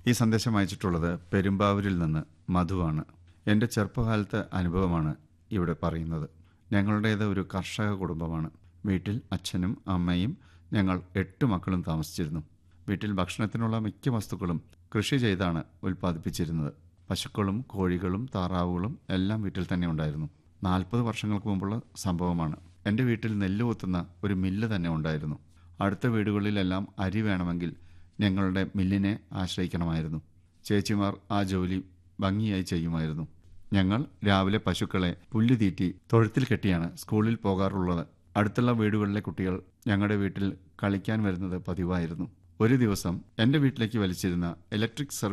ഈ സന്ദേശം അയച്ചിട്ടുള്ളത് പെരുമ്പാവൂരിൽ നിന്ന് മധുവാണ് എൻ്റെ ചെറുപ്പകാലത്തെ അനുഭവമാണ് ഇവിടെ പറയുന്നത് ഞങ്ങളുടേത് ഒരു കർഷക കുടുംബമാണ് വീട്ടിൽ അച്ഛനും അമ്മയും ഞങ്ങൾ എട്ട് മക്കളും താമസിച്ചിരുന്നു വീട്ടിൽ ഭക്ഷണത്തിനുള്ള മിക്ക വസ്തുക്കളും കൃഷി ചെയ്താണ് ഉൽപ്പാദിപ്പിച്ചിരുന്നത് പശുക്കളും കോഴികളും താറാവുകളും എല്ലാം വീട്ടിൽ തന്നെ ഉണ്ടായിരുന്നു നാൽപ്പത് വർഷങ്ങൾക്ക് മുമ്പുള്ള സംഭവമാണ് എൻ്റെ വീട്ടിൽ നെല്ല് കൊത്തുന്ന ഒരു മില്ല് തന്നെ ഉണ്ടായിരുന്നു അടുത്ത വീടുകളിലെല്ലാം അരി വേണമെങ്കിൽ ഞങ്ങളുടെ മില്ലിനെ ആശ്രയിക്കണമായിരുന്നു ചേച്ചിമാർ ആ ജോലി ഭംഗിയായി ചെയ്യുമായിരുന്നു ഞങ്ങൾ രാവിലെ പശുക്കളെ പുല്ല് തീറ്റി തൊഴുത്തിൽ കെട്ടിയാണ് സ്കൂളിൽ പോകാറുള്ളത് അടുത്തുള്ള വീടുകളിലെ കുട്ടികൾ ഞങ്ങളുടെ വീട്ടിൽ കളിക്കാൻ വരുന്നത് പതിവായിരുന്നു ഒരു ദിവസം എൻ്റെ വീട്ടിലേക്ക് വലിച്ചിരുന്ന ഇലക്ട്രിക് സർവീസ്